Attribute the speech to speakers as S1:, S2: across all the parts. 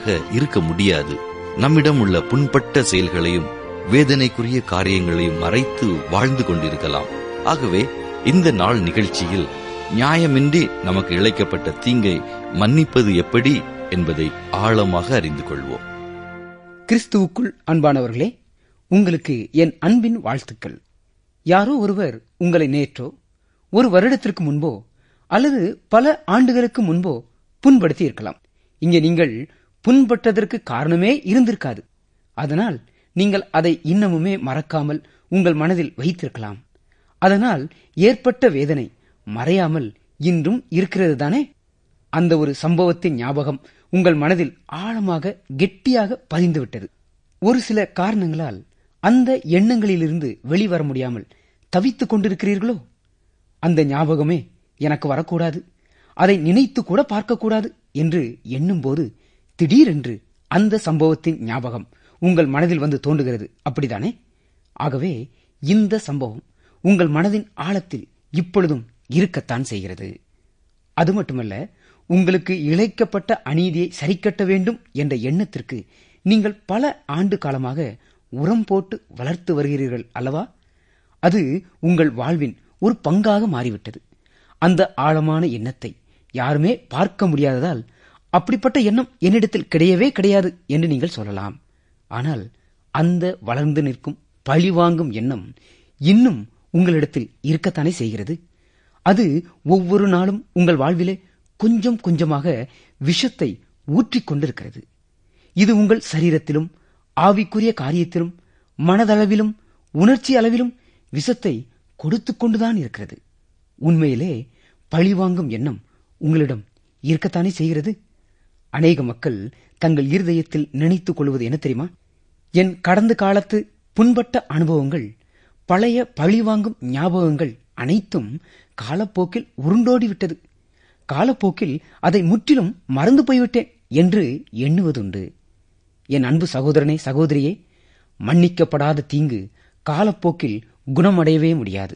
S1: இருக்க முடியாது நம்மிடம் உள்ள புண்பட்ட செயல்களையும் வேதனைக்குரிய காரியங்களையும் மறைத்து வாழ்ந்து கொண்டிருக்கலாம் ஆகவே இந்த நாள் நிகழ்ச்சியில் நியாயமின்றி நமக்கு இழைக்கப்பட்ட தீங்கை மன்னிப்பது எப்படி என்பதை ஆழமாக அறிந்து கொள்வோம்
S2: கிறிஸ்துவுக்குள் அன்பானவர்களே உங்களுக்கு என் அன்பின் வாழ்த்துக்கள் யாரோ ஒருவர் உங்களை நேற்றோ ஒரு வருடத்திற்கு முன்போ அல்லது பல ஆண்டுகளுக்கு முன்போ புண்படுத்தி இருக்கலாம் இங்கே நீங்கள் புண்பட்டதற்கு காரணமே இருந்திருக்காது அதனால் நீங்கள் அதை இன்னமுமே மறக்காமல் உங்கள் மனதில் வைத்திருக்கலாம் அதனால் ஏற்பட்ட வேதனை மறையாமல் இன்றும் இருக்கிறது தானே அந்த ஒரு சம்பவத்தின் ஞாபகம் உங்கள் மனதில் ஆழமாக கெட்டியாக பதிந்துவிட்டது ஒரு சில காரணங்களால் அந்த எண்ணங்களிலிருந்து வெளிவர முடியாமல் தவித்துக் கொண்டிருக்கிறீர்களோ அந்த ஞாபகமே எனக்கு வரக்கூடாது அதை நினைத்து கூட பார்க்கக்கூடாது என்று எண்ணும்போது திடீரென்று அந்த சம்பவத்தின் ஞாபகம் உங்கள் மனதில் வந்து தோன்றுகிறது அப்படிதானே ஆகவே இந்த சம்பவம் உங்கள் மனதின் ஆழத்தில் இப்பொழுதும் இருக்கத்தான் செய்கிறது அது மட்டுமல்ல உங்களுக்கு இழைக்கப்பட்ட அநீதியை சரிக்கட்ட வேண்டும் என்ற எண்ணத்திற்கு நீங்கள் பல ஆண்டு காலமாக உரம் போட்டு வளர்த்து வருகிறீர்கள் அல்லவா அது உங்கள் வாழ்வின் ஒரு பங்காக மாறிவிட்டது அந்த ஆழமான எண்ணத்தை யாருமே பார்க்க முடியாததால் அப்படிப்பட்ட எண்ணம் என்னிடத்தில் கிடையவே கிடையாது என்று நீங்கள் சொல்லலாம் ஆனால் அந்த வளர்ந்து நிற்கும் பழிவாங்கும் எண்ணம் இன்னும் உங்களிடத்தில் இருக்கத்தானே செய்கிறது அது ஒவ்வொரு நாளும் உங்கள் வாழ்விலே கொஞ்சம் கொஞ்சமாக விஷத்தை ஊற்றிக் கொண்டிருக்கிறது இது உங்கள் சரீரத்திலும் ஆவிக்குரிய காரியத்திலும் மனதளவிலும் உணர்ச்சி அளவிலும் விஷத்தை கொடுத்துக் கொண்டுதான் இருக்கிறது உண்மையிலே பழிவாங்கும் எண்ணம் உங்களிடம் இருக்கத்தானே செய்கிறது அநேக மக்கள் தங்கள் இருதயத்தில் நினைத்துக் கொள்வது என்ன தெரியுமா என் கடந்த காலத்து புண்பட்ட அனுபவங்கள் பழைய பழிவாங்கும் ஞாபகங்கள் அனைத்தும் காலப்போக்கில் உருண்டோடிவிட்டது காலப்போக்கில் அதை முற்றிலும் மறந்து போய்விட்டேன் என்று எண்ணுவதுண்டு என் அன்பு சகோதரனே சகோதரியே மன்னிக்கப்படாத தீங்கு காலப்போக்கில் குணமடையவே முடியாது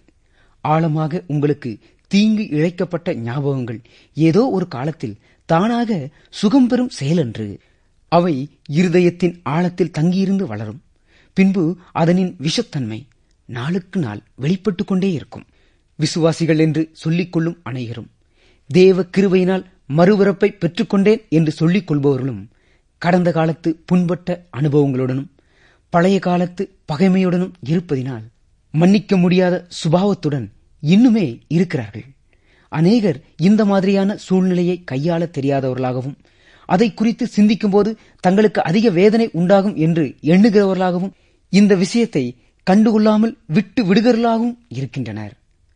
S2: ஆழமாக உங்களுக்கு தீங்கு இழைக்கப்பட்ட ஞாபகங்கள் ஏதோ ஒரு காலத்தில் தானாக சுகம் பெறும் செயலன்று அவை இருதயத்தின் ஆழத்தில் தங்கியிருந்து வளரும் பின்பு அதனின் விஷத்தன்மை நாளுக்கு நாள் வெளிப்பட்டுக் கொண்டே இருக்கும் விசுவாசிகள் என்று சொல்லிக் கொள்ளும் அனைவரும் தேவ கிருபையினால் மறுபிறப்பை பெற்றுக்கொண்டேன் என்று சொல்லிக் கொள்பவர்களும் கடந்த காலத்து புண்பட்ட அனுபவங்களுடனும் பழைய காலத்து பகைமையுடனும் இருப்பதினால் மன்னிக்க முடியாத சுபாவத்துடன் இன்னுமே இருக்கிறார்கள் அநேகர் இந்த மாதிரியான சூழ்நிலையை கையாள தெரியாதவர்களாகவும் அதை குறித்து சிந்திக்கும்போது தங்களுக்கு அதிக வேதனை உண்டாகும் என்று எண்ணுகிறவர்களாகவும் இந்த விஷயத்தை கண்டுகொள்ளாமல் விட்டு விடுகிறவர்களாகவும் இருக்கின்றனர்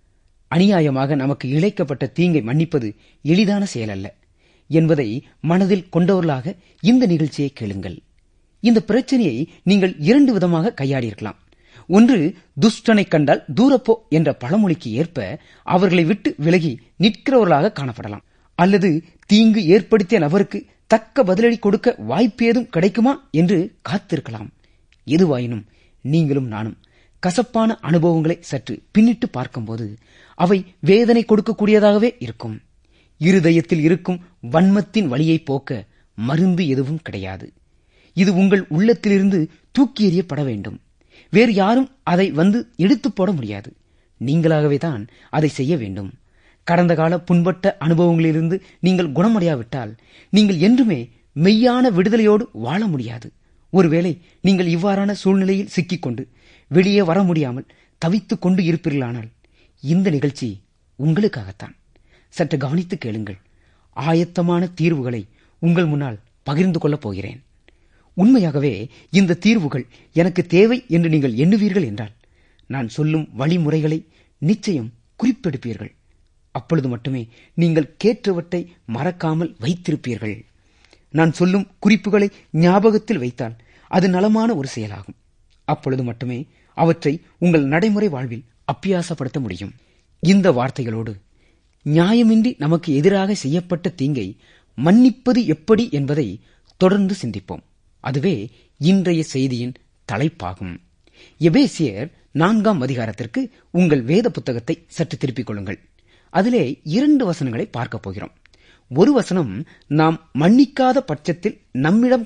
S2: அநியாயமாக நமக்கு இழைக்கப்பட்ட தீங்கை மன்னிப்பது எளிதான செயலல்ல என்பதை மனதில் கொண்டவர்களாக இந்த நிகழ்ச்சியை கேளுங்கள் இந்த பிரச்சனையை நீங்கள் இரண்டு விதமாக கையாடியிருக்கலாம் ஒன்று துஷ்டனை கண்டால் தூரப்போ என்ற பழமொழிக்கு ஏற்ப அவர்களை விட்டு விலகி நிற்கிறவர்களாக காணப்படலாம் அல்லது தீங்கு ஏற்படுத்திய நபருக்கு தக்க பதிலடி கொடுக்க வாய்ப்பு ஏதும் கிடைக்குமா என்று காத்திருக்கலாம் எதுவாயினும் நீங்களும் நானும் கசப்பான அனுபவங்களை சற்று பின்னிட்டு பார்க்கும்போது அவை வேதனை கொடுக்கக்கூடியதாகவே இருக்கும் இருதயத்தில் இருக்கும் வன்மத்தின் வழியை போக்க மருந்து எதுவும் கிடையாது இது உங்கள் உள்ளத்திலிருந்து தூக்கி எறியப்பட வேண்டும் வேறு யாரும் அதை வந்து எடுத்து போட முடியாது நீங்களாகவே தான் அதை செய்ய வேண்டும் கடந்த கால புண்பட்ட அனுபவங்களிலிருந்து நீங்கள் குணமடையாவிட்டால் நீங்கள் என்றுமே மெய்யான விடுதலையோடு வாழ முடியாது ஒருவேளை நீங்கள் இவ்வாறான சூழ்நிலையில் சிக்கிக்கொண்டு வெளியே வர முடியாமல் தவித்துக் கொண்டு இருப்பீர்களானால் இந்த நிகழ்ச்சி உங்களுக்காகத்தான் சற்று கவனித்து கேளுங்கள் ஆயத்தமான தீர்வுகளை உங்கள் முன்னால் பகிர்ந்து கொள்ளப் போகிறேன் உண்மையாகவே இந்த தீர்வுகள் எனக்கு தேவை என்று நீங்கள் எண்ணுவீர்கள் என்றால் நான் சொல்லும் வழிமுறைகளை நிச்சயம் குறிப்பெடுப்பீர்கள் அப்பொழுது மட்டுமே நீங்கள் கேட்டவற்றை மறக்காமல் வைத்திருப்பீர்கள் நான் சொல்லும் குறிப்புகளை ஞாபகத்தில் வைத்தால் அது நலமான ஒரு செயலாகும் அப்பொழுது மட்டுமே அவற்றை உங்கள் நடைமுறை வாழ்வில் அப்பியாசப்படுத்த முடியும் இந்த வார்த்தைகளோடு நியாயமின்றி நமக்கு எதிராக செய்யப்பட்ட தீங்கை மன்னிப்பது எப்படி என்பதை தொடர்ந்து சிந்திப்போம் அதுவே இன்றைய செய்தியின் தலைப்பாகும் எபேசியர் நான்காம் அதிகாரத்திற்கு உங்கள் வேத புத்தகத்தை சற்று திருப்பிக் கொள்ளுங்கள் அதிலே இரண்டு வசனங்களை பார்க்கப் போகிறோம் ஒரு வசனம் நாம் மன்னிக்காத பட்சத்தில் நம்மிடம்